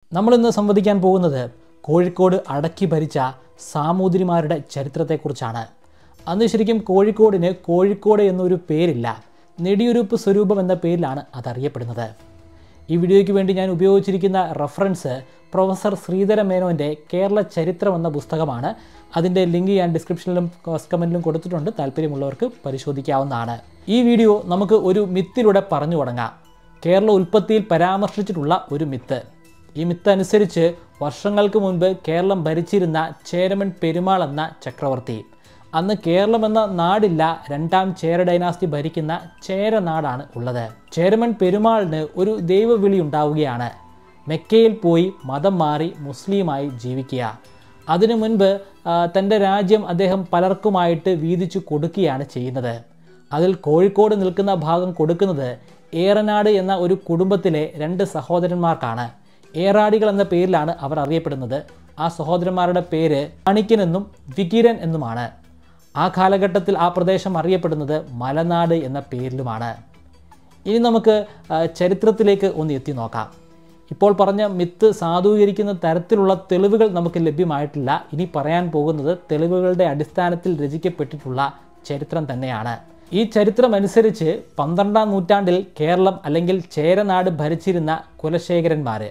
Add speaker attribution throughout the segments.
Speaker 1: നമ്മളിന്ന് സംവദിക്കാൻ പോകുന്നത് കോഴിക്കോട് അടക്കി ഭരിച്ച സാമൂതിരിമാരുടെ ചരിത്രത്തെക്കുറിച്ചാണ് അന്ന് ശരിക്കും കോഴിക്കോടിന് കോഴിക്കോട് എന്നൊരു പേരില്ല നെടിയുരുപ്പ് സ്വരൂപം എന്ന പേരിലാണ് അതറിയപ്പെടുന്നത് ഈ വീഡിയോയ്ക്ക് വേണ്ടി ഞാൻ ഉപയോഗിച്ചിരിക്കുന്ന റെഫറൻസ് പ്രൊഫസർ ശ്രീധര മേനോൻ്റെ കേരള ചരിത്രം എന്ന പുസ്തകമാണ് അതിൻ്റെ ലിങ്ക് ഞാൻ ഡിസ്ക്രിപ്ഷനിലും കമൻറ്റിലും കൊടുത്തിട്ടുണ്ട് താല്പര്യമുള്ളവർക്ക് പരിശോധിക്കാവുന്നതാണ് ഈ വീഡിയോ നമുക്ക് ഒരു മിത്തിലൂടെ പറഞ്ഞു തുടങ്ങാം കേരള ഉൽപ്പത്തിയിൽ പരാമർശിച്ചിട്ടുള്ള ഒരു മിത്ത് ഈ മിത്ത് അനുസരിച്ച് വർഷങ്ങൾക്ക് മുൻപ് കേരളം ഭരിച്ചിരുന്ന ചേരമൻ പെരുമാൾ എന്ന ചക്രവർത്തി അന്ന് കേരളം എന്ന നാടില്ല രണ്ടാം ചേര ഡൈനാസ്റ്റി ഭരിക്കുന്ന ചേര നാടാണ് ഉള്ളത് ചേരമൻ പെരുമാളിന് ഒരു ദൈവവിളി ഉണ്ടാവുകയാണ് മെക്കയിൽ പോയി മതം മാറി മുസ്ലിമായി ജീവിക്കുക അതിനു മുൻപ് ആ, തൻ്റെ രാജ്യം അദ്ദേഹം പലർക്കുമായിട്ട് വീതിച്ചു കൊടുക്കുകയാണ് ചെയ്യുന്നത് അതിൽ കോഴിക്കോട് നിൽക്കുന്ന ഭാഗം കൊടുക്കുന്നത് ഏറനാട് എന്ന ഒരു കുടുംബത്തിലെ രണ്ട് സഹോദരന്മാർക്കാണ് ഏറാടികൾ എന്ന പേരിലാണ് അവർ അറിയപ്പെടുന്നത് ആ സഹോദരന്മാരുടെ പേര് അണിക്കനെന്നും വികിരൻ എന്നുമാണ് ആ കാലഘട്ടത്തിൽ ആ പ്രദേശം അറിയപ്പെടുന്നത് മലനാട് എന്ന പേരിലുമാണ് ഇനി നമുക്ക് ആ, ചരിത്രത്തിലേക്ക് ഒന്ന് എത്തി നോക്കാം ഇപ്പോൾ പറഞ്ഞ മിത്ത് സാധൂകരിക്കുന്ന തരത്തിലുള്ള തെളിവുകൾ നമുക്ക് ലഭ്യമായിട്ടില്ല ഇനി പറയാൻ പോകുന്നത് തെളിവുകളുടെ അടിസ്ഥാനത്തിൽ രചിക്കപ്പെട്ടിട്ടുള്ള ചരിത്രം തന്നെയാണ് ഈ ചരിത്രം അനുസരിച്ച് പന്ത്രണ്ടാം നൂറ്റാണ്ടിൽ കേരളം അല്ലെങ്കിൽ ചേരനാട് ഭരിച്ചിരുന്ന കുലശേഖരന്മാർ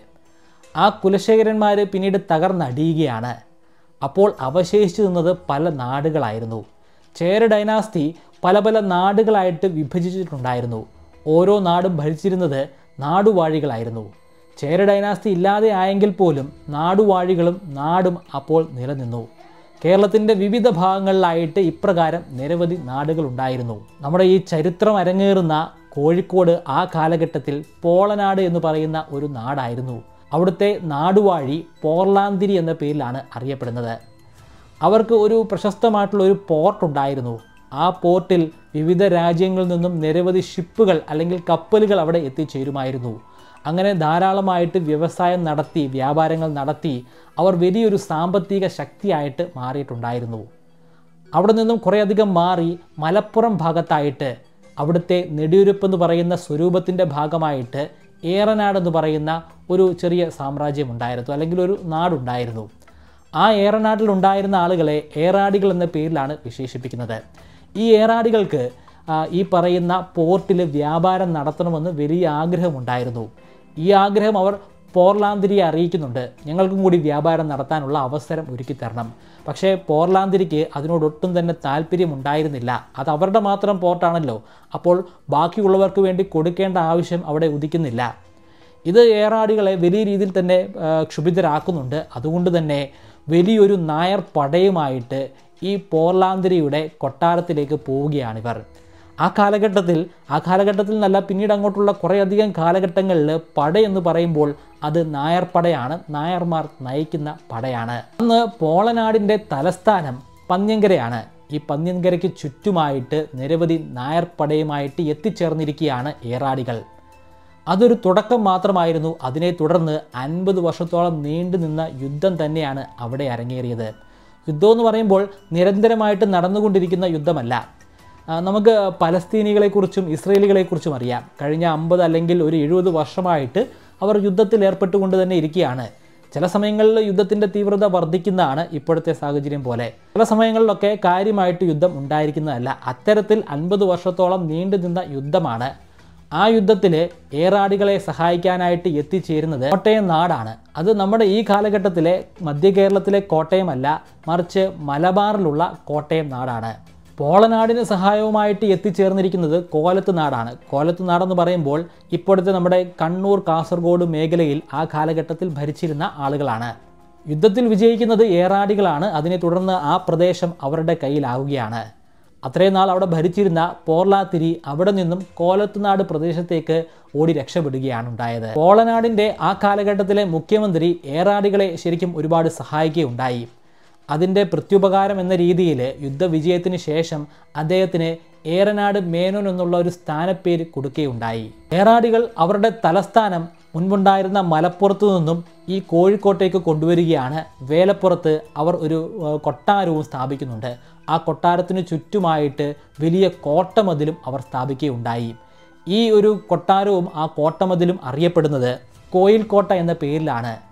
Speaker 1: ആ കുലശേഖരന്മാർ പിന്നീട് തകർന്നടിയുകയാണ് അപ്പോൾ അവശേഷിച്ചു നിന്നത് പല നാടുകളായിരുന്നു ചേര ഡൈനാസ്റ്റി പല പല നാടുകളായിട്ട് വിഭജിച്ചിട്ടുണ്ടായിരുന്നു ഓരോ നാടും ഭരിച്ചിരുന്നത് നാടുവാഴികളായിരുന്നു ചേര ഡൈനാസ്റ്റി ഇല്ലാതെ ആയെങ്കിൽ പോലും നാടുവാഴികളും നാടും അപ്പോൾ നിലനിന്നു കേരളത്തിൻ്റെ വിവിധ ഭാഗങ്ങളിലായിട്ട് ഇപ്രകാരം നിരവധി നാടുകൾ ഉണ്ടായിരുന്നു നമ്മുടെ ഈ ചരിത്രം അരങ്ങേറുന്ന കോഴിക്കോട് ആ കാലഘട്ടത്തിൽ പോളനാട് എന്ന് പറയുന്ന ഒരു നാടായിരുന്നു അവിടുത്തെ നാടുവാഴി പോർലാന്തിരി എന്ന പേരിലാണ് അറിയപ്പെടുന്നത് അവർക്ക് ഒരു പ്രശസ്തമായിട്ടുള്ള ഒരു പോർട്ട് ഉണ്ടായിരുന്നു ആ പോർട്ടിൽ വിവിധ രാജ്യങ്ങളിൽ നിന്നും നിരവധി ഷിപ്പുകൾ അല്ലെങ്കിൽ കപ്പലുകൾ അവിടെ എത്തിച്ചേരുമായിരുന്നു അങ്ങനെ ധാരാളമായിട്ട് വ്യവസായം നടത്തി വ്യാപാരങ്ങൾ നടത്തി അവർ വലിയൊരു സാമ്പത്തിക ശക്തിയായിട്ട് മാറിയിട്ടുണ്ടായിരുന്നു അവിടെ നിന്നും കുറേയധികം മാറി മലപ്പുറം ഭാഗത്തായിട്ട് അവിടുത്തെ നെടിയുരുപ്പ് എന്ന് പറയുന്ന സ്വരൂപത്തിൻ്റെ ഭാഗമായിട്ട് ഏറനാട് എന്ന് പറയുന്ന ഒരു ചെറിയ സാമ്രാജ്യം ഉണ്ടായിരുന്നു അല്ലെങ്കിൽ ഒരു നാടുണ്ടായിരുന്നു ആ ഏറനാട്ടിൽ ഉണ്ടായിരുന്ന ആളുകളെ ഏറാടികൾ എന്ന പേരിലാണ് വിശേഷിപ്പിക്കുന്നത് ഈ ഏറാടികൾക്ക് ആ, ഈ പറയുന്ന പോർട്ടിൽ വ്യാപാരം നടത്തണമെന്ന് വലിയ ആഗ്രഹമുണ്ടായിരുന്നു ഈ ആഗ്രഹം അവർ പോർലാന്തിരിയെ അറിയിക്കുന്നുണ്ട് ഞങ്ങൾക്കും കൂടി വ്യാപാരം നടത്താനുള്ള അവസരം ഒരുക്കി തരണം പക്ഷേ പോർലാന്തിരിക്ക് അതിനോടൊട്ടും തന്നെ താല്പര്യമുണ്ടായിരുന്നില്ല അത് അവരുടെ മാത്രം പോർട്ടാണല്ലോ അപ്പോൾ ബാക്കിയുള്ളവർക്ക് വേണ്ടി കൊടുക്കേണ്ട ആവശ്യം അവിടെ ഉദിക്കുന്നില്ല ഇത് ഏറാടികളെ വലിയ രീതിയിൽ തന്നെ ആ, ക്ഷുഭിതരാക്കുന്നുണ്ട് അതുകൊണ്ട് തന്നെ വലിയൊരു നായർ പടയുമായിട്ട് ഈ പോർലാന്തിരിയുടെ കൊട്ടാരത്തിലേക്ക് പോവുകയാണിവർ ആ കാലഘട്ടത്തിൽ ആ കാലഘട്ടത്തിൽ നല്ല പിന്നീട് അങ്ങോട്ടുള്ള കുറേയധികം കാലഘട്ടങ്ങളിൽ പട എന്ന് പറയുമ്പോൾ അത് നായർ പടയാണ് നായർമാർ നയിക്കുന്ന പടയാണ് അന്ന് പോളനാടിൻ്റെ തലസ്ഥാനം പന്യങ്കരയാണ് ഈ പന്യങ്കരയ്ക്ക് ചുറ്റുമായിട്ട് നിരവധി നായർ പടയുമായിട്ട് എത്തിച്ചേർന്നിരിക്കുകയാണ് ഏറാടികൾ അതൊരു തുടക്കം മാത്രമായിരുന്നു അതിനെ തുടർന്ന് അൻപത് വർഷത്തോളം നീണ്ടു നിന്ന യുദ്ധം തന്നെയാണ് അവിടെ അരങ്ങേറിയത് യുദ്ധം എന്ന് പറയുമ്പോൾ നിരന്തരമായിട്ട് നടന്നുകൊണ്ടിരിക്കുന്ന യുദ്ധമല്ല ആ, നമുക്ക് പലസ്തീനികളെക്കുറിച്ചും ഇസ്രയേലികളെക്കുറിച്ചും അറിയാം കഴിഞ്ഞ അമ്പത് അല്ലെങ്കിൽ ഒരു എഴുപത് വർഷമായിട്ട് അവർ യുദ്ധത്തിൽ ഏർപ്പെട്ടുകൊണ്ട് തന്നെ ഇരിക്കുകയാണ് ചില സമയങ്ങളിൽ യുദ്ധത്തിൻ്റെ തീവ്രത വർദ്ധിക്കുന്നതാണ് ഇപ്പോഴത്തെ സാഹചര്യം പോലെ ചില സമയങ്ങളിലൊക്കെ കാര്യമായിട്ട് യുദ്ധം ഉണ്ടായിരിക്കുന്നതല്ല അത്തരത്തിൽ അൻപത് വർഷത്തോളം നീണ്ടു നിന്ന യുദ്ധമാണ് ആ യുദ്ധത്തിൽ ഏറാടികളെ സഹായിക്കാനായിട്ട് എത്തിച്ചേരുന്നത് കോട്ടയം നാടാണ് അത് നമ്മുടെ ഈ കാലഘട്ടത്തിലെ മധ്യ കേരളത്തിലെ കോട്ടയമല്ല മറിച്ച് മലബാറിലുള്ള കോട്ടയം നാടാണ് പോളനാടിന് സഹായവുമായിട്ട് എത്തിച്ചേർന്നിരിക്കുന്നത് കോലത്ത് നാടാണ് കോലത്ത് നാടെന്ന് പറയുമ്പോൾ ഇപ്പോഴത്തെ നമ്മുടെ കണ്ണൂർ കാസർഗോഡ് മേഖലയിൽ ആ കാലഘട്ടത്തിൽ ഭരിച്ചിരുന്ന ആളുകളാണ് യുദ്ധത്തിൽ വിജയിക്കുന്നത് ഏറാടികളാണ് അതിനെ തുടർന്ന് ആ പ്രദേശം അവരുടെ കയ്യിലാവുകയാണ് അത്രയും നാൾ അവിടെ ഭരിച്ചിരുന്ന പോർലാത്തിരി അവിടെ നിന്നും കോലത്തുനാട് പ്രദേശത്തേക്ക് ഓടി രക്ഷപ്പെടുകയാണ് ഉണ്ടായത് പോളനാടിൻ്റെ ആ കാലഘട്ടത്തിലെ മുഖ്യമന്ത്രി ഏറാടികളെ ശരിക്കും ഒരുപാട് സഹായിക്കുകയുണ്ടായി അതിൻ്റെ പ്രത്യുപകാരം എന്ന രീതിയിൽ യുദ്ധവിജയത്തിന് ശേഷം അദ്ദേഹത്തിന് ഏറനാട് മേനോൻ എന്നുള്ള ഒരു സ്ഥാനപ്പേര് കൊടുക്കുകയുണ്ടായി ഏറാടികൾ അവരുടെ തലസ്ഥാനം മുൻപുണ്ടായിരുന്ന മലപ്പുറത്തു നിന്നും ഈ കോഴിക്കോട്ടേക്ക് കൊണ്ടുവരികയാണ് വേലപ്പുറത്ത് അവർ ഒരു ഏർ, കൊട്ടാരവും സ്ഥാപിക്കുന്നുണ്ട് ആ കൊട്ടാരത്തിന് ചുറ്റുമായിട്ട് വലിയ കോട്ടമതിലും അവർ സ്ഥാപിക്കുകയുണ്ടായി ഈ ഒരു കൊട്ടാരവും ആ കോട്ടമതിലും അറിയപ്പെടുന്നത് കോയിൽ കോട്ട എന്ന പേരിലാണ്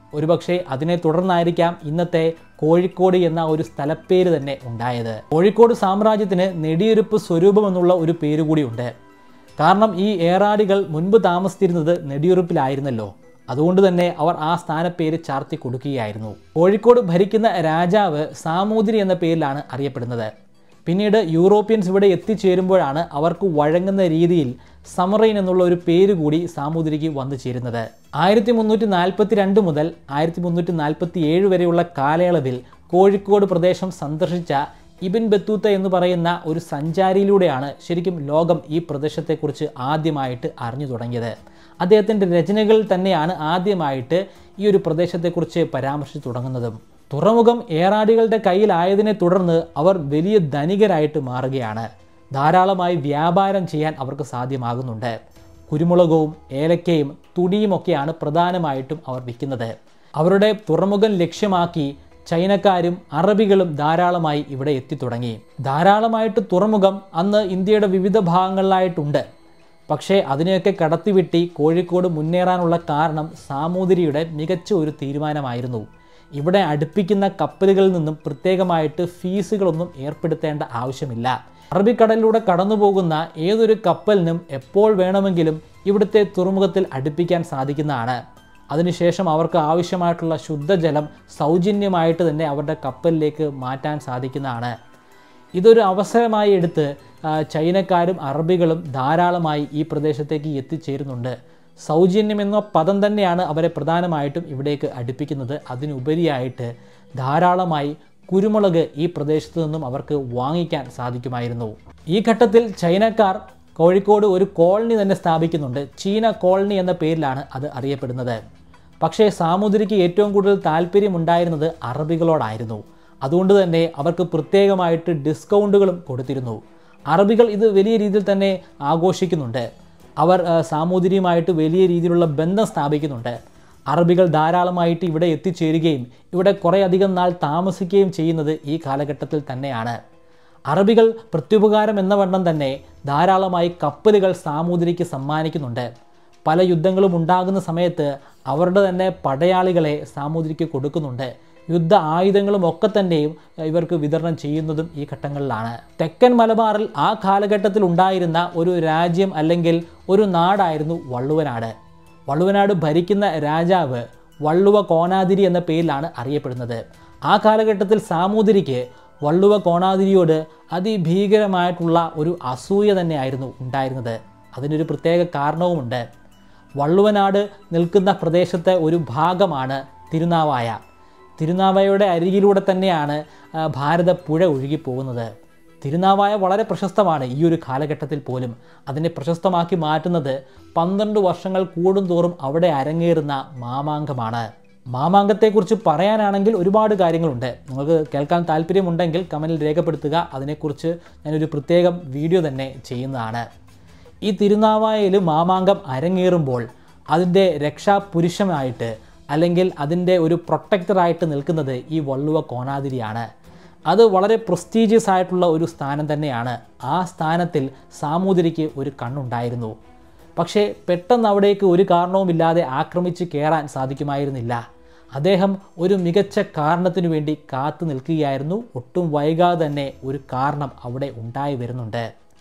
Speaker 1: ഒരുപക്ഷെ അതിനെ തുടർന്നായിരിക്കാം ഇന്നത്തെ കോഴിക്കോട് എന്ന ഒരു സ്ഥലപ്പേര് തന്നെ ഉണ്ടായത് കോഴിക്കോട് സാമ്രാജ്യത്തിന് നെടിയൊരുപ്പ് സ്വരൂപം എന്നുള്ള ഒരു പേര് കൂടിയുണ്ട് കാരണം ഈ ഏറാടികൾ മുൻപ് താമസിച്ചിരുന്നത് നെടിയുറുപ്പിലായിരുന്നല്ലോ അതുകൊണ്ട് തന്നെ അവർ ആ സ്ഥാനപ്പേര് ചാർത്തി കൊടുക്കുകയായിരുന്നു കോഴിക്കോട് ഭരിക്കുന്ന രാജാവ് സാമൂതിരി എന്ന പേരിലാണ് അറിയപ്പെടുന്നത് പിന്നീട് യൂറോപ്യൻസ് ഇവിടെ എത്തിച്ചേരുമ്പോഴാണ് അവർക്ക് വഴങ്ങുന്ന രീതിയിൽ സമറൈൻ എന്നുള്ള ഒരു പേര് കൂടി സാമൂതിരിക്ക് വന്നു ചേരുന്നത് ആയിരത്തി മുന്നൂറ്റി നാൽപ്പത്തി രണ്ട് മുതൽ ആയിരത്തി മുന്നൂറ്റി നാൽപ്പത്തി ഏഴ് വരെയുള്ള കാലയളവിൽ കോഴിക്കോട് പ്രദേശം സന്ദർശിച്ച ഇബിൻ ബത്തൂത്ത എന്ന് പറയുന്ന ഒരു സഞ്ചാരിയിലൂടെയാണ് ശരിക്കും ലോകം ഈ പ്രദേശത്തെക്കുറിച്ച് ആദ്യമായിട്ട് അറിഞ്ഞു തുടങ്ങിയത് അദ്ദേഹത്തിൻ്റെ രചനകളിൽ തന്നെയാണ് ആദ്യമായിട്ട് ഈ ഒരു പ്രദേശത്തെക്കുറിച്ച് പരാമർശിച്ചു തുടങ്ങുന്നതും തുറമുഖം ഏറാടികളുടെ കയ്യിലായതിനെ തുടർന്ന് അവർ വലിയ ധനികരായിട്ട് മാറുകയാണ് ധാരാളമായി വ്യാപാരം ചെയ്യാൻ അവർക്ക് സാധ്യമാകുന്നുണ്ട് കുരുമുളകവും ഏലക്കയും തുണിയുമൊക്കെയാണ് പ്രധാനമായിട്ടും അവർ വിൽക്കുന്നത് അവരുടെ തുറമുഖം ലക്ഷ്യമാക്കി ചൈനക്കാരും അറബികളും ധാരാളമായി ഇവിടെ എത്തിത്തുടങ്ങി ധാരാളമായിട്ട് തുറമുഖം അന്ന് ഇന്ത്യയുടെ വിവിധ ഭാഗങ്ങളിലായിട്ടുണ്ട് പക്ഷേ അതിനെയൊക്കെ കടത്തിവിട്ടി കോഴിക്കോട് മുന്നേറാനുള്ള കാരണം സാമൂതിരിയുടെ മികച്ച ഒരു തീരുമാനമായിരുന്നു ഇവിടെ അടുപ്പിക്കുന്ന കപ്പലുകളിൽ നിന്നും പ്രത്യേകമായിട്ട് ഫീസുകളൊന്നും ഏർപ്പെടുത്തേണ്ട ആവശ്യമില്ല അറബിക്കടലിലൂടെ കടന്നു പോകുന്ന ഏതൊരു കപ്പലിനും എപ്പോൾ വേണമെങ്കിലും ഇവിടുത്തെ തുറമുഖത്തിൽ അടുപ്പിക്കാൻ സാധിക്കുന്നതാണ് അതിനുശേഷം അവർക്ക് ആവശ്യമായിട്ടുള്ള ശുദ്ധജലം സൗജന്യമായിട്ട് തന്നെ അവരുടെ കപ്പലിലേക്ക് മാറ്റാൻ സാധിക്കുന്നതാണ് ഇതൊരു അവസരമായി എടുത്ത് ആ, ചൈനക്കാരും അറബികളും ധാരാളമായി ഈ പ്രദേശത്തേക്ക് എത്തിച്ചേരുന്നുണ്ട് സൗജന്യം എന്ന പദം തന്നെയാണ് അവരെ പ്രധാനമായിട്ടും ഇവിടേക്ക് അടുപ്പിക്കുന്നത് അതിനുപരിയായിട്ട് ധാരാളമായി കുരുമുളക് ഈ പ്രദേശത്ത് നിന്നും അവർക്ക് വാങ്ങിക്കാൻ സാധിക്കുമായിരുന്നു ഈ ഘട്ടത്തിൽ ചൈനക്കാർ കോഴിക്കോട് ഒരു കോളനി തന്നെ സ്ഥാപിക്കുന്നുണ്ട് ചീന കോളനി എന്ന പേരിലാണ് അത് അറിയപ്പെടുന്നത് പക്ഷേ സാമൂതിരിക്ക് ഏറ്റവും കൂടുതൽ താല്പര്യമുണ്ടായിരുന്നത് അറബികളോടായിരുന്നു അതുകൊണ്ട് തന്നെ അവർക്ക് പ്രത്യേകമായിട്ട് ഡിസ്കൗണ്ടുകളും കൊടുത്തിരുന്നു അറബികൾ ഇത് വലിയ രീതിയിൽ തന്നെ ആഘോഷിക്കുന്നുണ്ട് അവർ ആ, സാമൂതിരിയുമായിട്ട് വലിയ രീതിയിലുള്ള ബന്ധം സ്ഥാപിക്കുന്നുണ്ട് അറബികൾ ധാരാളമായിട്ട് ഇവിടെ എത്തിച്ചേരുകയും ഇവിടെ കുറേ അധികം നാൾ താമസിക്കുകയും ചെയ്യുന്നത് ഈ കാലഘട്ടത്തിൽ തന്നെയാണ് അറബികൾ പ്രത്യുപകാരം എന്ന വണ്ണം തന്നെ ധാരാളമായി കപ്പലുകൾ സാമൂതിരിക്ക് സമ്മാനിക്കുന്നുണ്ട് പല യുദ്ധങ്ങളും ഉണ്ടാകുന്ന സമയത്ത് അവരുടെ തന്നെ പടയാളികളെ സാമൂതിരിക്ക് കൊടുക്കുന്നുണ്ട് യുദ്ധ ആയുധങ്ങളും ഒക്കെ തന്നെയും ഇവർക്ക് വിതരണം ചെയ്യുന്നതും ഈ ഘട്ടങ്ങളിലാണ് തെക്കൻ മലബാറിൽ ആ കാലഘട്ടത്തിൽ ഉണ്ടായിരുന്ന ഒരു രാജ്യം അല്ലെങ്കിൽ ഒരു നാടായിരുന്നു വള്ളുവനാട് വള്ളുവനാട് ഭരിക്കുന്ന രാജാവ് വള്ളുവ കോനാതിരി എന്ന പേരിലാണ് അറിയപ്പെടുന്നത് ആ കാലഘട്ടത്തിൽ സാമൂതിരിക്ക് വള്ളുവ കോണാതിരിയോട് അതിഭീകരമായിട്ടുള്ള ഒരു അസൂയ തന്നെയായിരുന്നു ഉണ്ടായിരുന്നത് അതിനൊരു പ്രത്യേക കാരണവുമുണ്ട് വള്ളുവനാട് നിൽക്കുന്ന പ്രദേശത്തെ ഒരു ഭാഗമാണ് തിരുനാവായ തിരുനാവായയുടെ അരികിലൂടെ തന്നെയാണ് ആ, ഭാരതപ്പുഴ ഒഴുകിപ്പോകുന്നത് തിരുനാവായ വളരെ പ്രശസ്തമാണ് ഈ ഒരു കാലഘട്ടത്തിൽ പോലും അതിനെ പ്രശസ്തമാക്കി മാറ്റുന്നത് പന്ത്രണ്ട് വർഷങ്ങൾ കൂടുന്തോറും അവിടെ അരങ്ങേറുന്ന മാമാങ്കമാണ് മാമാങ്കത്തെക്കുറിച്ച് പറയാനാണെങ്കിൽ ഒരുപാട് കാര്യങ്ങളുണ്ട് നിങ്ങൾക്ക് കേൾക്കാൻ താല്പര്യമുണ്ടെങ്കിൽ കമൻറ്റിൽ രേഖപ്പെടുത്തുക അതിനെക്കുറിച്ച് ഞാനൊരു പ്രത്യേകം വീഡിയോ തന്നെ ചെയ്യുന്നതാണ് ഈ തിരുനാവായയിൽ മാമാങ്കം അരങ്ങേറുമ്പോൾ അതിൻ്റെ രക്ഷാപുരുഷമായിട്ട് അല്ലെങ്കിൽ അതിൻ്റെ ഒരു പ്രൊട്ടക്ടറായിട്ട് നിൽക്കുന്നത് ഈ വള്ളുവ കോണാതിരിയാണ് അത് വളരെ പ്രസ്റ്റീജിയസ് ആയിട്ടുള്ള ഒരു സ്ഥാനം തന്നെയാണ് ആ സ്ഥാനത്തിൽ സാമൂതിരിക്ക് ഒരു കണ്ണുണ്ടായിരുന്നു പക്ഷേ പെട്ടെന്ന് അവിടേക്ക് ഒരു കാരണവുമില്ലാതെ ആക്രമിച്ച് കയറാൻ സാധിക്കുമായിരുന്നില്ല അദ്ദേഹം ഒരു മികച്ച കാരണത്തിനു വേണ്ടി കാത്തു നിൽക്കുകയായിരുന്നു ഒട്ടും വൈകാതെ തന്നെ ഒരു കാരണം അവിടെ ഉണ്ടായി വരുന്നുണ്ട്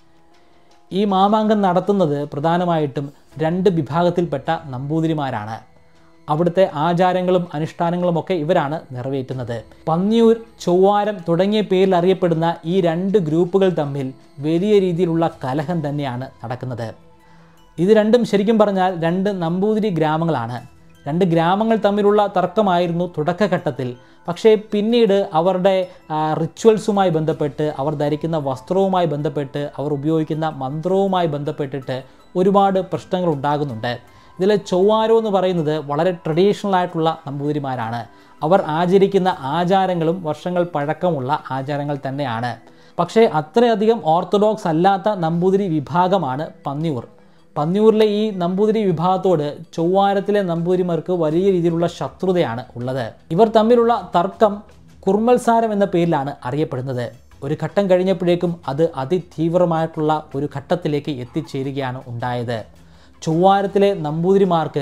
Speaker 1: ഈ മാമാങ്കം നടത്തുന്നത് പ്രധാനമായിട്ടും രണ്ട് വിഭാഗത്തിൽപ്പെട്ട നമ്പൂതിരിമാരാണ് അവിടുത്തെ ആചാരങ്ങളും അനുഷ്ഠാനങ്ങളുമൊക്കെ ഇവരാണ് നിറവേറ്റുന്നത് പന്നിയൂർ ചൊവ്വാരം തുടങ്ങിയ പേരിൽ അറിയപ്പെടുന്ന ഈ രണ്ട് ഗ്രൂപ്പുകൾ തമ്മിൽ വലിയ രീതിയിലുള്ള കലഹം തന്നെയാണ് നടക്കുന്നത് ഇത് രണ്ടും ശരിക്കും പറഞ്ഞാൽ രണ്ട് നമ്പൂതിരി ഗ്രാമങ്ങളാണ് രണ്ട് ഗ്രാമങ്ങൾ തമ്മിലുള്ള തർക്കമായിരുന്നു തുടക്കഘട്ടത്തിൽ പക്ഷേ പിന്നീട് അവരുടെ റിച്വൽസുമായി ബന്ധപ്പെട്ട് അവർ ധരിക്കുന്ന വസ്ത്രവുമായി ബന്ധപ്പെട്ട് അവർ ഉപയോഗിക്കുന്ന മന്ത്രവുമായി ബന്ധപ്പെട്ടിട്ട് ഒരുപാട് പ്രശ്നങ്ങൾ ഉണ്ടാകുന്നുണ്ട് ഇതിൽ ചൊവ്വാരോ എന്ന് പറയുന്നത് വളരെ ട്രഡീഷണൽ ആയിട്ടുള്ള നമ്പൂതിരിമാരാണ് അവർ ആചരിക്കുന്ന ആചാരങ്ങളും വർഷങ്ങൾ പഴക്കമുള്ള ആചാരങ്ങൾ തന്നെയാണ് പക്ഷേ അത്രയധികം ഓർത്തഡോക്സ് അല്ലാത്ത നമ്പൂതിരി വിഭാഗമാണ് പന്നിയൂർ പന്നിയൂരിലെ ഈ നമ്പൂതിരി വിഭാഗത്തോട് ചൊവ്വാരത്തിലെ നമ്പൂതിരിമാർക്ക് വലിയ രീതിയിലുള്ള ശത്രുതയാണ് ഉള്ളത് ഇവർ തമ്മിലുള്ള തർക്കം കുർമൽസാരം എന്ന പേരിലാണ് അറിയപ്പെടുന്നത് ഒരു ഘട്ടം കഴിഞ്ഞപ്പോഴേക്കും അത് അതിതീവ്രമായിട്ടുള്ള ഒരു ഘട്ടത്തിലേക്ക് എത്തിച്ചേരുകയാണ് ഉണ്ടായത് ചൊവ്വാരത്തിലെ നമ്പൂതിരിമാർക്ക്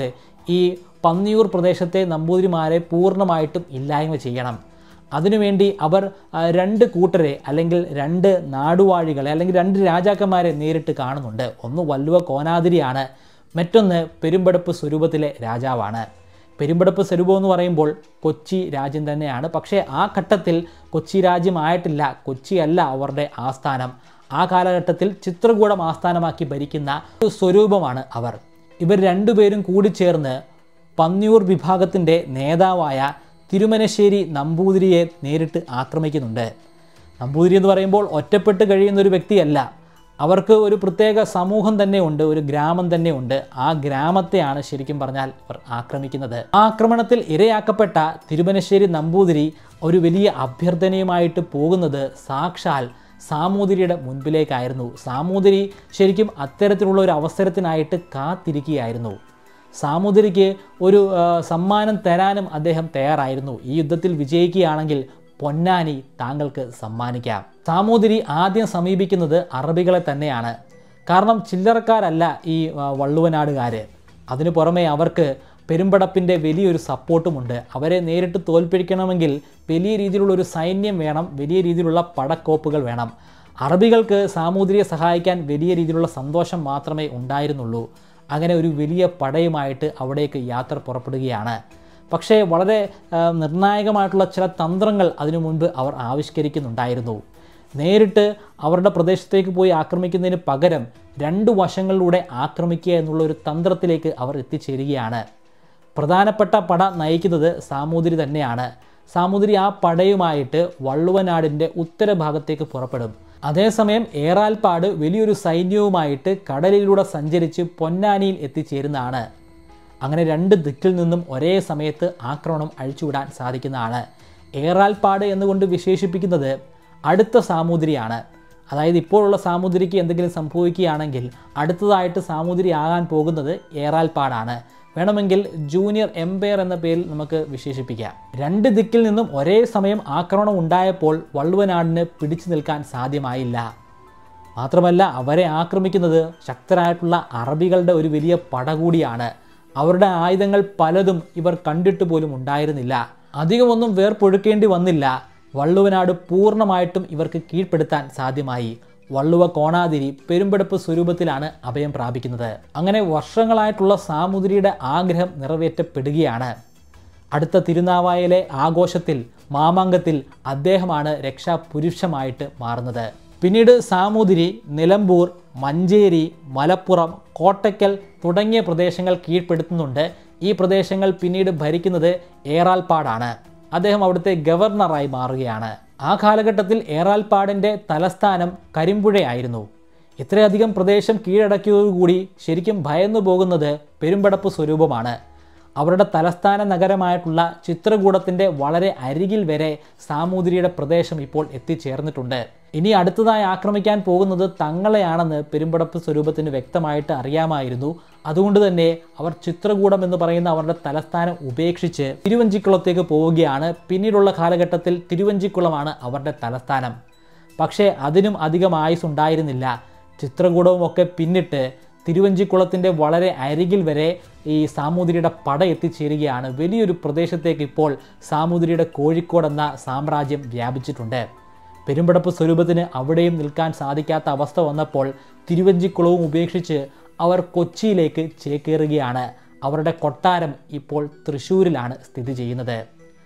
Speaker 1: ഈ പന്നിയൂർ പ്രദേശത്തെ നമ്പൂതിരിമാരെ പൂർണ്ണമായിട്ടും ഇല്ലായ്മ ചെയ്യണം അതിനുവേണ്ടി അവർ ആ, രണ്ട് കൂട്ടരെ അല്ലെങ്കിൽ രണ്ട് നാടുവാഴികളെ അല്ലെങ്കിൽ രണ്ട് രാജാക്കന്മാരെ നേരിട്ട് കാണുന്നുണ്ട് ഒന്ന് വല്ലുവ കോനാതിരിയാണ് മറ്റൊന്ന് പെരുമ്പടപ്പ് സ്വരൂപത്തിലെ രാജാവാണ് പെരുമ്പടപ്പ് സ്വരൂപം എന്ന് പറയുമ്പോൾ കൊച്ചി രാജ്യം തന്നെയാണ് പക്ഷേ ആ ഘട്ടത്തിൽ കൊച്ചി രാജ്യമായിട്ടില്ല കൊച്ചിയല്ല അവരുടെ ആസ്ഥാനം ആ കാലഘട്ടത്തിൽ ചിത്രകൂടം ആസ്ഥാനമാക്കി ഭരിക്കുന്ന ഒരു സ്വരൂപമാണ് അവർ ഇവർ രണ്ടുപേരും കൂടിച്ചേർന്ന് പന്നിയൂർ വിഭാഗത്തിൻ്റെ നേതാവായ തിരുമനശ്ശേരി നമ്പൂതിരിയെ നേരിട്ട് ആക്രമിക്കുന്നുണ്ട് നമ്പൂതിരി എന്ന് പറയുമ്പോൾ ഒറ്റപ്പെട്ട് കഴിയുന്ന ഒരു വ്യക്തിയല്ല അവർക്ക് ഒരു പ്രത്യേക സമൂഹം തന്നെ ഉണ്ട് ഒരു ഗ്രാമം തന്നെ ഉണ്ട് ആ ഗ്രാമത്തെയാണ് ശരിക്കും പറഞ്ഞാൽ അവർ ആക്രമിക്കുന്നത് ആ ആക്രമണത്തിൽ ഇരയാക്കപ്പെട്ട തിരുമനശ്ശേരി നമ്പൂതിരി ഒരു വലിയ അഭ്യർത്ഥനയുമായിട്ട് പോകുന്നത് സാക്ഷാൽ സാമൂതിരിയുടെ മുൻപിലേക്കായിരുന്നു സാമൂതിരി ശരിക്കും അത്തരത്തിലുള്ള ഒരു അവസരത്തിനായിട്ട് കാത്തിരിക്കുകയായിരുന്നു സാമൂതിരിക്ക് ഒരു ആ, സമ്മാനം തരാനും അദ്ദേഹം തയ്യാറായിരുന്നു ഈ യുദ്ധത്തിൽ വിജയിക്കുകയാണെങ്കിൽ പൊന്നാനി താങ്കൾക്ക് സമ്മാനിക്കാം സാമൂതിരി ആദ്യം സമീപിക്കുന്നത് അറബികളെ തന്നെയാണ് കാരണം ചില്ലറക്കാരല്ല ഈ ആ, വള്ളുവനാടുകാർ അതിനു പുറമെ അവർക്ക് പെരുമ്പടപ്പിൻ്റെ വലിയൊരു സപ്പോർട്ടുമുണ്ട് അവരെ നേരിട്ട് തോൽപ്പിക്കണമെങ്കിൽ വലിയ രീതിയിലുള്ള ഒരു സൈന്യം വേണം വലിയ രീതിയിലുള്ള പടക്കോപ്പുകൾ വേണം അറബികൾക്ക് സാമൂതിരിയെ സഹായിക്കാൻ വലിയ രീതിയിലുള്ള സന്തോഷം മാത്രമേ ഉണ്ടായിരുന്നുള്ളൂ അങ്ങനെ ഒരു വലിയ പടയുമായിട്ട് അവിടേക്ക് യാത്ര പുറപ്പെടുകയാണ് പക്ഷേ വളരെ ആ, നിർണായകമായിട്ടുള്ള ചില തന്ത്രങ്ങൾ അതിനു മുൻപ് അവർ ആവിഷ്കരിക്കുന്നുണ്ടായിരുന്നു നേരിട്ട് അവരുടെ പ്രദേശത്തേക്ക് പോയി ആക്രമിക്കുന്നതിന് പകരം രണ്ട് വശങ്ങളിലൂടെ ആക്രമിക്കുക എന്നുള്ള ഒരു തന്ത്രത്തിലേക്ക് അവർ എത്തിച്ചേരുകയാണ് പ്രധാനപ്പെട്ട പട നയിക്കുന്നത് സാമൂതിരി തന്നെയാണ് സാമൂതിരി ആ പടയുമായിട്ട് വള്ളുവനാടിൻ്റെ ഉത്തരഭാഗത്തേക്ക് പുറപ്പെടും അതേസമയം ഏറാൽപ്പാട് വലിയൊരു സൈന്യവുമായിട്ട് കടലിലൂടെ സഞ്ചരിച്ച് പൊന്നാനിയിൽ എത്തിച്ചേരുന്നതാണ് അങ്ങനെ രണ്ട് ദിക്കിൽ നിന്നും ഒരേ സമയത്ത് ആക്രമണം അഴിച്ചുവിടാൻ സാധിക്കുന്നതാണ് ഏറാൽപ്പാട് എന്നുകൊണ്ട് വിശേഷിപ്പിക്കുന്നത് അടുത്ത സാമൂതിരിയാണ് അതായത് ഇപ്പോഴുള്ള സാമൂതിരിക്ക് എന്തെങ്കിലും സംഭവിക്കുകയാണെങ്കിൽ അടുത്തതായിട്ട് സാമൂതിരി ആകാൻ പോകുന്നത് ഏറാൽപ്പാടാണ് വേണമെങ്കിൽ ജൂനിയർ എംപയർ എന്ന പേരിൽ നമുക്ക് വിശേഷിപ്പിക്കാം രണ്ട് ദിക്കിൽ നിന്നും ഒരേ സമയം ആക്രമണം ഉണ്ടായപ്പോൾ വള്ളുവനാടിന് പിടിച്ചു നിൽക്കാൻ സാധ്യമായില്ല മാത്രമല്ല അവരെ ആക്രമിക്കുന്നത് ശക്തരായിട്ടുള്ള അറബികളുടെ ഒരു വലിയ പട കൂടിയാണ് അവരുടെ ആയുധങ്ങൾ പലതും ഇവർ കണ്ടിട്ട് പോലും ഉണ്ടായിരുന്നില്ല അധികമൊന്നും വേർപ്പൊഴുക്കേണ്ടി വന്നില്ല വള്ളുവനാട് പൂർണ്ണമായിട്ടും ഇവർക്ക് കീഴ്പ്പെടുത്താൻ സാധ്യമായി വള്ളുവ കോണാതിരി പെരുമ്പെടുപ്പ് സ്വരൂപത്തിലാണ് അഭയം പ്രാപിക്കുന്നത് അങ്ങനെ വർഷങ്ങളായിട്ടുള്ള സാമൂതിരിയുടെ ആഗ്രഹം നിറവേറ്റപ്പെടുകയാണ് അടുത്ത തിരുനാവായയിലെ ആഘോഷത്തിൽ മാമാങ്കത്തിൽ അദ്ദേഹമാണ് രക്ഷാപുരുഷമായിട്ട് മാറുന്നത് പിന്നീട് സാമൂതിരി നിലമ്പൂർ മഞ്ചേരി മലപ്പുറം കോട്ടയ്ക്കൽ തുടങ്ങിയ പ്രദേശങ്ങൾ കീഴ്പ്പെടുത്തുന്നുണ്ട് ഈ പ്രദേശങ്ങൾ പിന്നീട് ഭരിക്കുന്നത് ഏറാൽപ്പാടാണ് അദ്ദേഹം അവിടുത്തെ ഗവർണറായി മാറുകയാണ് ആ കാലഘട്ടത്തിൽ ഏറാൽപ്പാടിൻ്റെ തലസ്ഥാനം കരിമ്പുഴയായിരുന്നു ഇത്രയധികം പ്രദേശം കീഴടക്കിയതോടുകൂടി ശരിക്കും ഭയന്നു പോകുന്നത് പെരുമ്പടപ്പ് സ്വരൂപമാണ് അവരുടെ തലസ്ഥാന നഗരമായിട്ടുള്ള ചിത്രകൂടത്തിൻ്റെ വളരെ അരികിൽ വരെ സാമൂതിരിയുടെ പ്രദേശം ഇപ്പോൾ എത്തിച്ചേർന്നിട്ടുണ്ട് ഇനി അടുത്തതായി ആക്രമിക്കാൻ പോകുന്നത് തങ്ങളെയാണെന്ന് പെരുമ്പടപ്പ് സ്വരൂപത്തിന് വ്യക്തമായിട്ട് അറിയാമായിരുന്നു അതുകൊണ്ട് തന്നെ അവർ ചിത്രകൂടം എന്ന് പറയുന്ന അവരുടെ തലസ്ഥാനം ഉപേക്ഷിച്ച് തിരുവഞ്ചിക്കുളത്തേക്ക് പോവുകയാണ് പിന്നീടുള്ള കാലഘട്ടത്തിൽ തിരുവഞ്ചിക്കുളമാണ് അവരുടെ തലസ്ഥാനം പക്ഷേ അതിനും അധികം ആയുസ് ഉണ്ടായിരുന്നില്ല ചിത്രകൂടവും ഒക്കെ പിന്നിട്ട് തിരുവഞ്ചിക്കുളത്തിൻ്റെ വളരെ അരികിൽ വരെ ഈ സാമൂതിരിയുടെ പട എത്തിച്ചേരുകയാണ് വലിയൊരു പ്രദേശത്തേക്ക് ഇപ്പോൾ സാമൂതിരിയുടെ കോഴിക്കോട് എന്ന സാമ്രാജ്യം വ്യാപിച്ചിട്ടുണ്ട് പെരുമ്പടപ്പ് സ്വരൂപത്തിന് അവിടെയും നിൽക്കാൻ സാധിക്കാത്ത അവസ്ഥ വന്നപ്പോൾ തിരുവഞ്ചിക്കുളവും ഉപേക്ഷിച്ച് അവർ കൊച്ചിയിലേക്ക് ചേക്കേറുകയാണ് അവരുടെ കൊട്ടാരം ഇപ്പോൾ തൃശ്ശൂരിലാണ് സ്ഥിതി ചെയ്യുന്നത്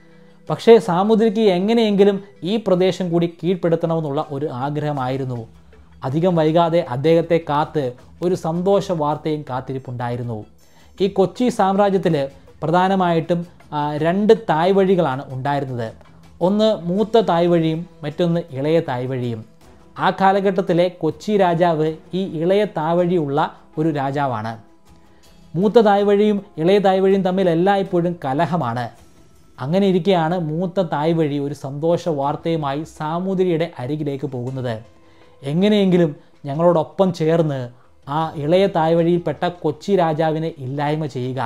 Speaker 1: പക്ഷേ സാമൂതിരിക്ക് എങ്ങനെയെങ്കിലും ഈ പ്രദേശം കൂടി കീഴ്പ്പെടുത്തണമെന്നുള്ള ഒരു ആഗ്രഹമായിരുന്നു അധികം വൈകാതെ അദ്ദേഹത്തെ കാത്ത് ഒരു സന്തോഷ വാർത്തയും കാത്തിരിപ്പുണ്ടായിരുന്നു ഈ കൊച്ചി സാമ്രാജ്യത്തിൽ പ്രധാനമായിട്ടും ആ, രണ്ട് തായ് വഴികളാണ് ഉണ്ടായിരുന്നത് ഒന്ന് മൂത്ത തായ് വഴിയും മറ്റൊന്ന് ഇളയ തായ് വഴിയും ആ കാലഘട്ടത്തിലെ കൊച്ചി രാജാവ് ഈ ഇളയ താവഴിയുള്ള ഒരു രാജാവാണ് മൂത്ത തായ് വഴിയും ഇളയ തായ് വഴിയും തമ്മിൽ എല്ലായ്പ്പോഴും കലഹമാണ് അങ്ങനെ ഇരിക്കെയാണ് മൂത്ത തായ് വഴി ഒരു സന്തോഷ വാർത്തയുമായി സാമൂതിരിയുടെ അരികിലേക്ക് പോകുന്നത് എങ്ങനെയെങ്കിലും ഞങ്ങളോടൊപ്പം ചേർന്ന് ആ ഇളയ തായ് വഴിയിൽപ്പെട്ട കൊച്ചി രാജാവിനെ ഇല്ലായ്മ ചെയ്യുക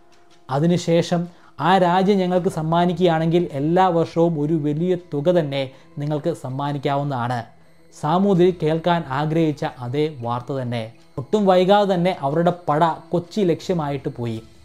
Speaker 1: അതിനുശേഷം ആ രാജ്യം ഞങ്ങൾക്ക് സമ്മാനിക്കുകയാണെങ്കിൽ എല്ലാ വർഷവും ഒരു വലിയ തുക തന്നെ നിങ്ങൾക്ക് സമ്മാനിക്കാവുന്നതാണ് സാമൂതിരി കേൾക്കാൻ ആഗ്രഹിച്ച അതേ വാർത്ത തന്നെ ഒട്ടും വൈകാതെ തന്നെ അവരുടെ പട കൊച്ചി ലക്ഷ്യമായിട്ട് പോയി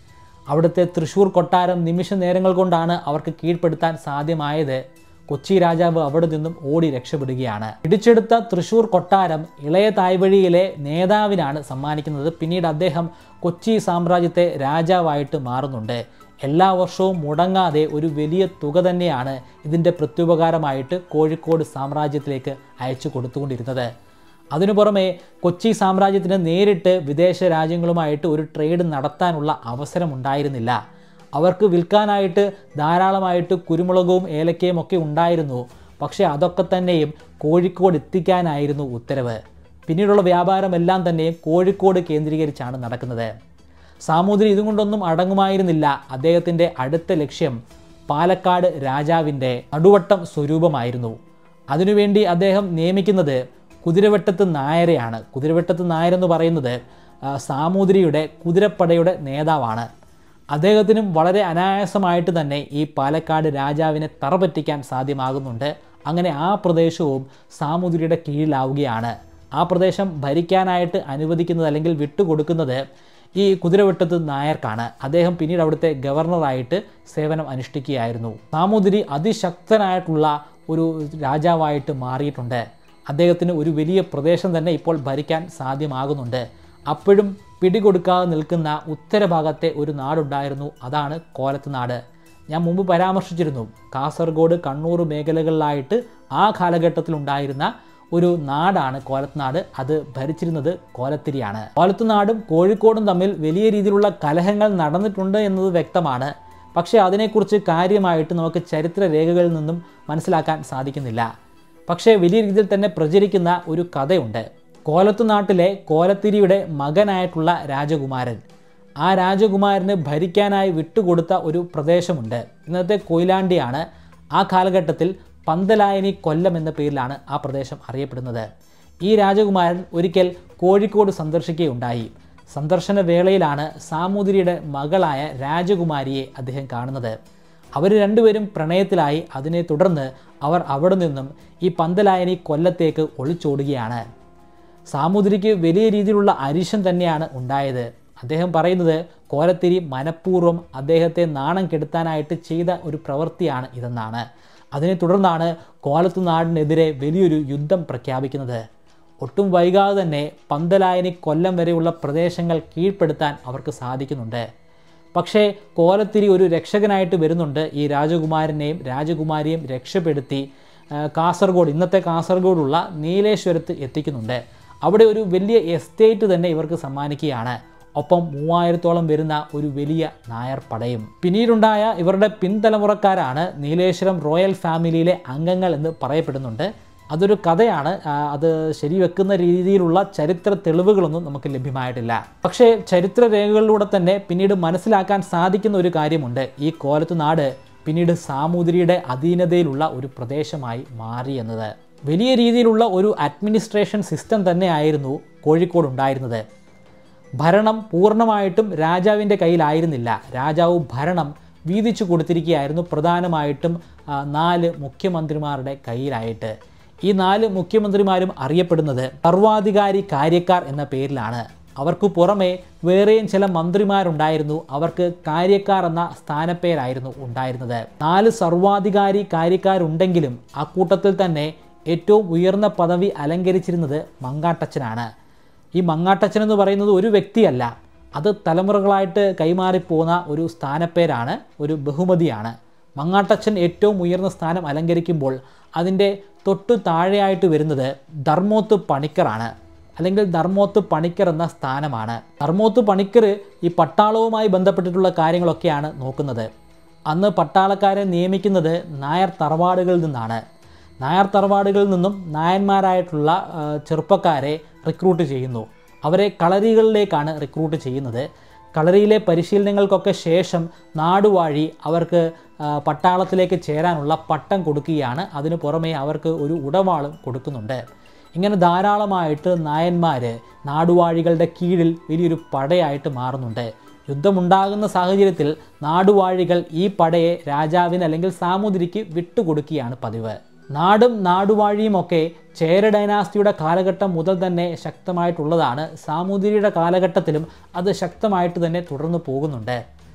Speaker 1: അവിടുത്തെ തൃശ്ശൂർ കൊട്ടാരം നിമിഷ നേരങ്ങൾ കൊണ്ടാണ് അവർക്ക് കീഴ്പ്പെടുത്താൻ സാധ്യമായത് കൊച്ചി രാജാവ് അവിടെ നിന്നും ഓടി രക്ഷപ്പെടുകയാണ് പിടിച്ചെടുത്ത തൃശ്ശൂർ കൊട്ടാരം ഇളയ തായ്വഴിയിലെ നേതാവിനാണ് സമ്മാനിക്കുന്നത് പിന്നീട് അദ്ദേഹം കൊച്ചി സാമ്രാജ്യത്തെ രാജാവായിട്ട് മാറുന്നുണ്ട് എല്ലാ വർഷവും മുടങ്ങാതെ ഒരു വലിയ തുക തന്നെയാണ് ഇതിൻ്റെ പ്രത്യുപകാരമായിട്ട് കോഴിക്കോട് സാമ്രാജ്യത്തിലേക്ക് അയച്ചു കൊടുത്തുകൊണ്ടിരുന്നത് അതിനു പുറമെ കൊച്ചി സാമ്രാജ്യത്തിന് നേരിട്ട് വിദേശ രാജ്യങ്ങളുമായിട്ട് ഒരു ട്രേഡ് നടത്താനുള്ള അവസരമുണ്ടായിരുന്നില്ല അവർക്ക് വിൽക്കാനായിട്ട് ധാരാളമായിട്ട് കുരുമുളകും ഏലക്കയും ഒക്കെ ഉണ്ടായിരുന്നു പക്ഷേ അതൊക്കെ തന്നെയും കോഴിക്കോട് എത്തിക്കാനായിരുന്നു ഉത്തരവ് പിന്നീടുള്ള വ്യാപാരമെല്ലാം തന്നെയും കോഴിക്കോട് കേന്ദ്രീകരിച്ചാണ് നടക്കുന്നത് സാമൂതിരി ഇതും കൊണ്ടൊന്നും അടങ്ങുമായിരുന്നില്ല അദ്ദേഹത്തിൻ്റെ അടുത്ത ലക്ഷ്യം പാലക്കാട് രാജാവിൻ്റെ നടുവട്ടം സ്വരൂപമായിരുന്നു അതിനുവേണ്ടി അദ്ദേഹം നിയമിക്കുന്നത് കുതിരവെട്ടത്ത് നായരെയാണ് കുതിരവെട്ടത്ത് നായർ എന്ന് പറയുന്നത് ആ, സാമൂതിരിയുടെ കുതിരപ്പടയുടെ നേതാവാണ് അദ്ദേഹത്തിനും വളരെ അനായാസമായിട്ട് തന്നെ ഈ പാലക്കാട് രാജാവിനെ തറപറ്റിക്കാൻ സാധ്യമാകുന്നുണ്ട് അങ്ങനെ ആ പ്രദേശവും സാമൂതിരിയുടെ കീഴിലാവുകയാണ് ആ പ്രദേശം ഭരിക്കാനായിട്ട് അനുവദിക്കുന്നത് അല്ലെങ്കിൽ വിട്ടുകൊടുക്കുന്നത് ഈ കുതിരവെട്ടത്ത് നായർക്കാണ് അദ്ദേഹം പിന്നീട് അവിടുത്തെ ഗവർണറായിട്ട് സേവനം അനുഷ്ഠിക്കുകയായിരുന്നു സാമൂതിരി അതിശക്തനായിട്ടുള്ള ഒരു രാജാവായിട്ട് മാറിയിട്ടുണ്ട് അദ്ദേഹത്തിന് ഒരു വലിയ പ്രദേശം തന്നെ ഇപ്പോൾ ഭരിക്കാൻ സാധ്യമാകുന്നുണ്ട് അപ്പോഴും പിടികൊടുക്കാതെ നിൽക്കുന്ന ഉത്തരഭാഗത്തെ ഒരു നാടുണ്ടായിരുന്നു അതാണ് കോലത്ത് നാട് ഞാൻ മുമ്പ് പരാമർശിച്ചിരുന്നു കാസർഗോഡ് കണ്ണൂർ മേഖലകളിലായിട്ട് ആ കാലഘട്ടത്തിലുണ്ടായിരുന്ന ഒരു നാടാണ് കോലത്തുനാട് അത് ഭരിച്ചിരുന്നത് കോലത്തിരിയാണ് കോലത്തുനാടും കോഴിക്കോടും തമ്മിൽ വലിയ രീതിയിലുള്ള കലഹങ്ങൾ നടന്നിട്ടുണ്ട് എന്നത് വ്യക്തമാണ് പക്ഷേ അതിനെക്കുറിച്ച് കാര്യമായിട്ട് നമുക്ക് ചരിത്ര രേഖകളിൽ നിന്നും മനസ്സിലാക്കാൻ സാധിക്കുന്നില്ല പക്ഷേ വലിയ രീതിയിൽ തന്നെ പ്രചരിക്കുന്ന ഒരു കഥയുണ്ട് കോലത്തുനാട്ടിലെ കോലത്തിരിയുടെ മകനായിട്ടുള്ള രാജകുമാരൻ ആ രാജകുമാരന് ഭരിക്കാനായി വിട്ടുകൊടുത്ത ഒരു പ്രദേശമുണ്ട് ഇന്നത്തെ കൊയിലാണ്ടിയാണ് ആ കാലഘട്ടത്തിൽ പന്തലായനി കൊല്ലം എന്ന പേരിലാണ് ആ പ്രദേശം അറിയപ്പെടുന്നത് ഈ രാജകുമാരൻ ഒരിക്കൽ കോഴിക്കോട് സന്ദർശിക്കുകയുണ്ടായി സന്ദർശന വേളയിലാണ് സാമൂതിരിയുടെ മകളായ രാജകുമാരിയെ അദ്ദേഹം കാണുന്നത് അവർ രണ്ടുപേരും പ്രണയത്തിലായി അതിനെ തുടർന്ന് അവർ അവിടെ നിന്നും ഈ പന്തലായനി കൊല്ലത്തേക്ക് ഒളിച്ചോടുകയാണ് സാമൂതിരിക്ക് വലിയ രീതിയിലുള്ള അരിശം തന്നെയാണ് ഉണ്ടായത് അദ്ദേഹം പറയുന്നത് കോലത്തിരി മനഃപൂർവ്വം അദ്ദേഹത്തെ നാണം കെടുത്താനായിട്ട് ചെയ്ത ഒരു പ്രവൃത്തിയാണ് ഇതെന്നാണ് അതിനെ തുടർന്നാണ് കോലത്തു നാടിനെതിരെ വലിയൊരു യുദ്ധം പ്രഖ്യാപിക്കുന്നത് ഒട്ടും വൈകാതെ തന്നെ പന്തലായനി കൊല്ലം വരെയുള്ള പ്രദേശങ്ങൾ കീഴ്പ്പെടുത്താൻ അവർക്ക് സാധിക്കുന്നുണ്ട് പക്ഷേ കോലത്തിരി ഒരു രക്ഷകനായിട്ട് വരുന്നുണ്ട് ഈ രാജകുമാരനെയും രാജകുമാരിയെയും രക്ഷപ്പെടുത്തി ആ, കാസർഗോഡ് ഇന്നത്തെ കാസർഗോഡുള്ള നീലേശ്വരത്ത് എത്തിക്കുന്നുണ്ട് അവിടെ ഒരു വലിയ എസ്റ്റേറ്റ് തന്നെ ഇവർക്ക് സമ്മാനിക്കുകയാണ് ഒപ്പം മൂവായിരത്തോളം വരുന്ന ഒരു വലിയ നായർ പടയും പിന്നീടുണ്ടായ ഇവരുടെ പിൻതലമുറക്കാരാണ് നീലേശ്വരം റോയൽ ഫാമിലിയിലെ അംഗങ്ങൾ എന്ന് പറയപ്പെടുന്നുണ്ട് അതൊരു കഥയാണ് ആ, അത് ശരിവെക്കുന്ന രീതിയിലുള്ള ചരിത്ര തെളിവുകളൊന്നും നമുക്ക് ലഭ്യമായിട്ടില്ല പക്ഷേ ചരിത്ര രേഖകളിലൂടെ തന്നെ പിന്നീട് മനസ്സിലാക്കാൻ സാധിക്കുന്ന ഒരു കാര്യമുണ്ട് ഈ കോലത്തു നാട് പിന്നീട് സാമൂതിരിയുടെ അധീനതയിലുള്ള ഒരു പ്രദേശമായി മാറി എന്നത് വലിയ രീതിയിലുള്ള ഒരു അഡ്മിനിസ്ട്രേഷൻ സിസ്റ്റം തന്നെയായിരുന്നു കോഴിക്കോട് ഉണ്ടായിരുന്നത് ഭരണം പൂർണ്ണമായിട്ടും രാജാവിൻ്റെ കയ്യിലായിരുന്നില്ല രാജാവ് ഭരണം വീതിച്ചു കൊടുത്തിരിക്കുകയായിരുന്നു പ്രധാനമായിട്ടും ആ, നാല് മുഖ്യമന്ത്രിമാരുടെ കയ്യിലായിട്ട് ഈ നാല് മുഖ്യമന്ത്രിമാരും അറിയപ്പെടുന്നത് സർവാധികാരി കാര്യക്കാർ എന്ന പേരിലാണ് അവർക്ക് പുറമെ വേറെയും ചില മന്ത്രിമാരുണ്ടായിരുന്നു അവർക്ക് കാര്യക്കാർ എന്ന സ്ഥാനപ്പേരായിരുന്നു ഉണ്ടായിരുന്നത് നാല് സർവാധികാരി കാര്യക്കാരുണ്ടെങ്കിലും അക്കൂട്ടത്തിൽ തന്നെ ഏറ്റവും ഉയർന്ന പദവി അലങ്കരിച്ചിരുന്നത് മങ്കാട്ടച്ചനാണ് ഈ മങ്ങാട്ടച്ചൻ എന്ന് പറയുന്നത് ഒരു വ്യക്തിയല്ല അത് തലമുറകളായിട്ട് കൈമാറിപ്പോകുന്ന ഒരു സ്ഥാനപ്പേരാണ് ഒരു ബഹുമതിയാണ് മങ്ങാട്ടച്ചൻ ഏറ്റവും ഉയർന്ന സ്ഥാനം അലങ്കരിക്കുമ്പോൾ അതിൻ്റെ തൊട്ടു താഴെയായിട്ട് വരുന്നത് ധർമ്മോത്ത് പണിക്കറാണ് അല്ലെങ്കിൽ ധർമ്മോത്ത് പണിക്കർ എന്ന സ്ഥാനമാണ് ധർമ്മോത്ത് പണിക്കർ ഈ പട്ടാളവുമായി ബന്ധപ്പെട്ടിട്ടുള്ള കാര്യങ്ങളൊക്കെയാണ് നോക്കുന്നത് അന്ന് പട്ടാളക്കാരെ നിയമിക്കുന്നത് നായർ തറവാടുകളിൽ നിന്നാണ് നായർ തറവാടുകളിൽ നിന്നും നായന്മാരായിട്ടുള്ള ആ, ചെറുപ്പക്കാരെ റിക്രൂട്ട് ചെയ്യുന്നു അവരെ കളരികളിലേക്കാണ് റിക്രൂട്ട് ചെയ്യുന്നത് കളരിയിലെ പരിശീലനങ്ങൾക്കൊക്കെ ശേഷം നാടുവാഴി അവർക്ക് ആ, പട്ടാളത്തിലേക്ക് ചേരാനുള്ള പട്ടം കൊടുക്കുകയാണ് അതിനു പുറമെ അവർക്ക് ഒരു ഉടവാളും കൊടുക്കുന്നുണ്ട് ഇങ്ങനെ ധാരാളമായിട്ട് നായന്മാർ നാടുവാഴികളുടെ കീഴിൽ വലിയൊരു പടയായിട്ട് മാറുന്നുണ്ട് യുദ്ധമുണ്ടാകുന്ന സാഹചര്യത്തിൽ നാടുവാഴികൾ ഈ പടയെ രാജാവിന് അല്ലെങ്കിൽ സാമൂതിരിക്ക് വിട്ടുകൊടുക്കുകയാണ് പതിവ് നാടും നാടുവാഴിയും ഒക്കെ ചേര ഡൈനാസ്റ്റിയുടെ കാലഘട്ടം മുതൽ തന്നെ ശക്തമായിട്ടുള്ളതാണ് സാമൂതിരിയുടെ കാലഘട്ടത്തിലും അത് ശക്തമായിട്ട് തന്നെ തുടർന്നു പോകുന്നുണ്ട്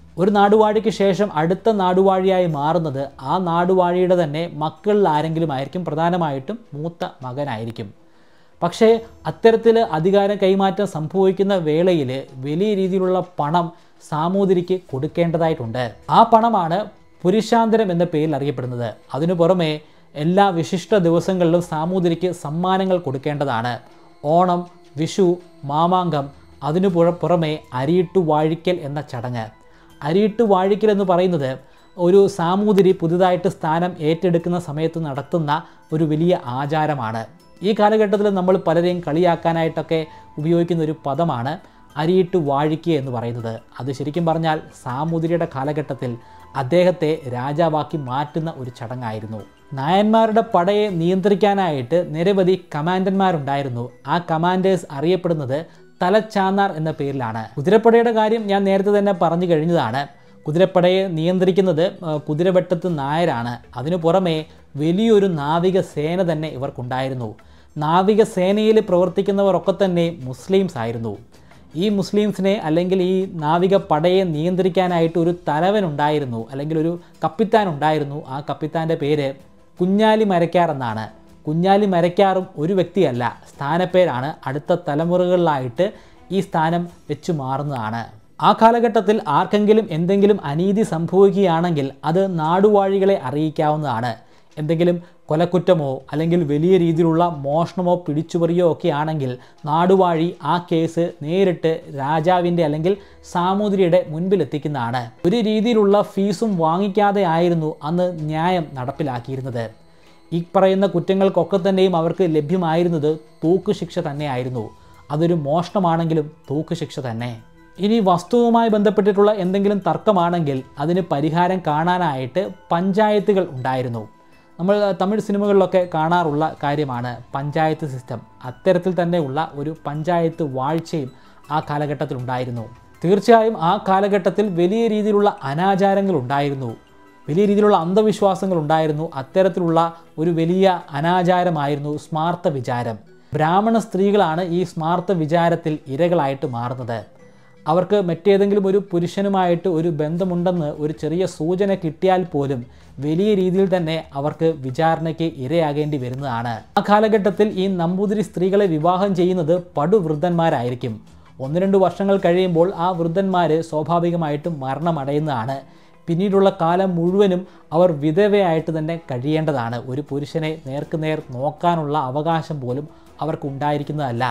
Speaker 1: ഒരു നാടുവാഴിക്ക് ശേഷം അടുത്ത നാടുവാഴിയായി മാറുന്നത് ആ നാടുവാഴിയുടെ തന്നെ മക്കളിൽ ആരെങ്കിലും ആയിരിക്കും പ്രധാനമായിട്ടും മൂത്ത മകനായിരിക്കും പക്ഷേ അത്തരത്തിൽ അധികാര കൈമാറ്റം സംഭവിക്കുന്ന വേളയിൽ വലിയ രീതിയിലുള്ള പണം സാമൂതിരിക്ക് കൊടുക്കേണ്ടതായിട്ടുണ്ട് ആ പണമാണ് പുരുഷാന്തരം എന്ന പേരിൽ അറിയപ്പെടുന്നത് അതിനു പുറമെ എല്ലാ വിശിഷ്ട ദിവസങ്ങളിലും സാമൂതിരിക്ക് സമ്മാനങ്ങൾ കൊടുക്കേണ്ടതാണ് ഓണം വിഷു മാമാങ്കം അതിനു പുറ- പുറമെ അരിയിട്ടു വാഴിക്കൽ എന്ന ചടങ്ങ് അരിയിട്ട് വാഴിക്കൽ എന്ന് പറയുന്നത് ഒരു സാമൂതിരി പുതുതായിട്ട് സ്ഥാനം ഏറ്റെടുക്കുന്ന സമയത്ത് നടത്തുന്ന ഒരു വലിയ ആചാരമാണ് ഈ കാലഘട്ടത്തിൽ നമ്മൾ പലരെയും കളിയാക്കാനായിട്ടൊക്കെ ഉപയോഗിക്കുന്ന ഒരു പദമാണ് അരിയിട്ട് വാഴിക്കുക എന്ന് പറയുന്നത് അത് ശരിക്കും പറഞ്ഞാൽ സാമൂതിരിയുടെ കാലഘട്ടത്തിൽ അദ്ദേഹത്തെ രാജാവാക്കി മാറ്റുന്ന ഒരു ചടങ്ങായിരുന്നു നായന്മാരുടെ പടയെ നിയന്ത്രിക്കാനായിട്ട് നിരവധി കമാൻഡന്മാരുണ്ടായിരുന്നു ആ കമാൻഡേഴ്സ് അറിയപ്പെടുന്നത് തലച്ചാന്നാർ എന്ന പേരിലാണ് കുതിരപ്പടയുടെ കാര്യം ഞാൻ നേരത്തെ തന്നെ പറഞ്ഞു കഴിഞ്ഞതാണ് കുതിരപ്പടയെ നിയന്ത്രിക്കുന്നത് ആ, കുതിരവെട്ടത്ത് നായരാണ് അതിനു പുറമെ വലിയൊരു നാവിക സേന തന്നെ ഇവർക്കുണ്ടായിരുന്നു നാവിക സേനയിൽ പ്രവർത്തിക്കുന്നവരൊക്കെ തന്നെ മുസ്ലിംസ് ആയിരുന്നു ഈ മുസ്ലിംസിനെ അല്ലെങ്കിൽ ഈ നാവിക പടയെ നിയന്ത്രിക്കാനായിട്ട് ഒരു തലവൻ ഉണ്ടായിരുന്നു അല്ലെങ്കിൽ ഒരു കപ്പിത്താൻ ഉണ്ടായിരുന്നു ആ കപ്പിത്താൻ്റെ പേര് കുഞ്ഞാലി മരക്കാർ എന്നാണ് കുഞ്ഞാലി മരക്കാറും ഒരു വ്യക്തിയല്ല സ്ഥാനപ്പേരാണ് അടുത്ത തലമുറകളിലായിട്ട് ഈ സ്ഥാനം വെച്ചു മാറുന്നതാണ് ആ കാലഘട്ടത്തിൽ ആർക്കെങ്കിലും എന്തെങ്കിലും അനീതി സംഭവിക്കുകയാണെങ്കിൽ അത് നാടുവാഴികളെ അറിയിക്കാവുന്നതാണ് എന്തെങ്കിലും കൊലക്കുറ്റമോ അല്ലെങ്കിൽ വലിയ രീതിയിലുള്ള മോഷണമോ പിടിച്ചുപറിയോ ഒക്കെ ആണെങ്കിൽ നാടുവാഴി ആ കേസ് നേരിട്ട് രാജാവിൻ്റെ അല്ലെങ്കിൽ സാമൂതിരിയുടെ മുൻപിലെത്തിക്കുന്നതാണ് ഒരു രീതിയിലുള്ള ഫീസും വാങ്ങിക്കാതെ ആയിരുന്നു അന്ന് ന്യായം നടപ്പിലാക്കിയിരുന്നത് ഈ പറയുന്ന കുറ്റങ്ങൾക്കൊക്കെ തന്നെയും അവർക്ക് ലഭ്യമായിരുന്നത് തൂക്കുശിക്ഷ തന്നെയായിരുന്നു അതൊരു മോഷണമാണെങ്കിലും തൂക്കുശിക്ഷ തന്നെ ഇനി വസ്തുവുമായി ബന്ധപ്പെട്ടിട്ടുള്ള എന്തെങ്കിലും തർക്കമാണെങ്കിൽ അതിന് പരിഹാരം കാണാനായിട്ട് പഞ്ചായത്തുകൾ ഉണ്ടായിരുന്നു നമ്മൾ തമിഴ് സിനിമകളിലൊക്കെ കാണാറുള്ള കാര്യമാണ് പഞ്ചായത്ത് സിസ്റ്റം അത്തരത്തിൽ തന്നെയുള്ള ഒരു പഞ്ചായത്ത് വാഴ്ചയും ആ കാലഘട്ടത്തിൽ ഉണ്ടായിരുന്നു തീർച്ചയായും ആ കാലഘട്ടത്തിൽ വലിയ രീതിയിലുള്ള അനാചാരങ്ങൾ ഉണ്ടായിരുന്നു വലിയ രീതിയിലുള്ള അന്ധവിശ്വാസങ്ങൾ ഉണ്ടായിരുന്നു അത്തരത്തിലുള്ള ഒരു വലിയ അനാചാരമായിരുന്നു സ്മാർത്ഥ വിചാരം ബ്രാഹ്മണ സ്ത്രീകളാണ് ഈ സ്മാർത്ഥ വിചാരത്തിൽ ഇരകളായിട്ട് മാറുന്നത് അവർക്ക് മറ്റേതെങ്കിലും ഒരു പുരുഷനുമായിട്ട് ഒരു ബന്ധമുണ്ടെന്ന് ഒരു ചെറിയ സൂചന കിട്ടിയാൽ പോലും വലിയ രീതിയിൽ തന്നെ അവർക്ക് വിചാരണയ്ക്ക് ഇരയാകേണ്ടി വരുന്നതാണ് ആ കാലഘട്ടത്തിൽ ഈ നമ്പൂതിരി സ്ത്രീകളെ വിവാഹം ചെയ്യുന്നത് പടുവൃദ്ധന്മാരായിരിക്കും ഒന്ന് രണ്ട് വർഷങ്ങൾ കഴിയുമ്പോൾ ആ വൃദ്ധന്മാർ സ്വാഭാവികമായിട്ടും മരണമടയുന്നതാണ് പിന്നീടുള്ള കാലം മുഴുവനും അവർ വിധവയായിട്ട് തന്നെ കഴിയേണ്ടതാണ് ഒരു പുരുഷനെ നേർക്കുനേർ നോക്കാനുള്ള അവകാശം പോലും അവർക്കുണ്ടായിരിക്കുന്നതല്ല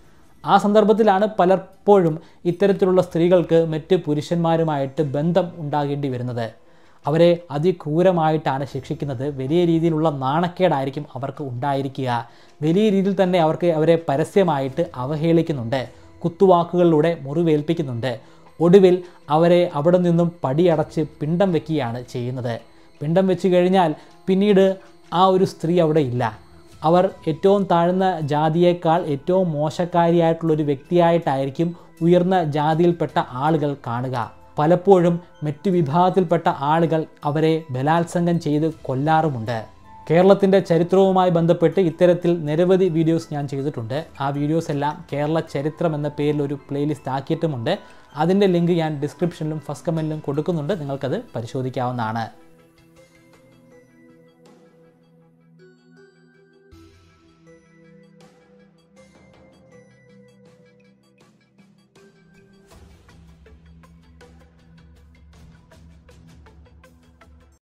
Speaker 1: ആ സന്ദർഭത്തിലാണ് പലപ്പോഴും ഇത്തരത്തിലുള്ള സ്ത്രീകൾക്ക് മറ്റ് പുരുഷന്മാരുമായിട്ട് ബന്ധം ഉണ്ടാകേണ്ടി വരുന്നത് അവരെ അതിക്രൂരമായിട്ടാണ് ശിക്ഷിക്കുന്നത് വലിയ രീതിയിലുള്ള നാണക്കേടായിരിക്കും അവർക്ക് ഉണ്ടായിരിക്കുക വലിയ രീതിയിൽ തന്നെ അവർക്ക് അവരെ പരസ്യമായിട്ട് അവഹേളിക്കുന്നുണ്ട് കുത്തുവാക്കുകളിലൂടെ മുറിവേൽപ്പിക്കുന്നുണ്ട് ഒടുവിൽ അവരെ അവിടെ നിന്നും പടിയടച്ച് പിണ്ടം വെക്കുകയാണ് ചെയ്യുന്നത് പിണ്ടം വെച്ച് കഴിഞ്ഞാൽ പിന്നീട് ആ ഒരു സ്ത്രീ അവിടെ ഇല്ല അവർ ഏറ്റവും താഴ്ന്ന ജാതിയേക്കാൾ ഏറ്റവും മോശക്കാരിയായിട്ടുള്ള ഒരു വ്യക്തിയായിട്ടായിരിക്കും ഉയർന്ന ജാതിയിൽപ്പെട്ട ആളുകൾ കാണുക പലപ്പോഴും മറ്റു വിഭാഗത്തിൽപ്പെട്ട ആളുകൾ അവരെ ബലാത്സംഗം ചെയ്ത് കൊല്ലാറുമുണ്ട് കേരളത്തിൻ്റെ ചരിത്രവുമായി ബന്ധപ്പെട്ട് ഇത്തരത്തിൽ നിരവധി വീഡിയോസ് ഞാൻ ചെയ്തിട്ടുണ്ട് ആ വീഡിയോസ് എല്ലാം കേരള ചരിത്രം എന്ന പേരിൽ ഒരു പ്ലേലിസ്റ്റ് ആക്കിയിട്ടുമുണ്ട് അതിൻ്റെ ലിങ്ക് ഞാൻ ഡിസ്ക്രിപ്ഷനിലും ഫസ്റ്റ് കമൻറ്റിലും കൊടുക്കുന്നുണ്ട് നിങ്ങൾക്കത് പരിശോധിക്കാവുന്നതാണ്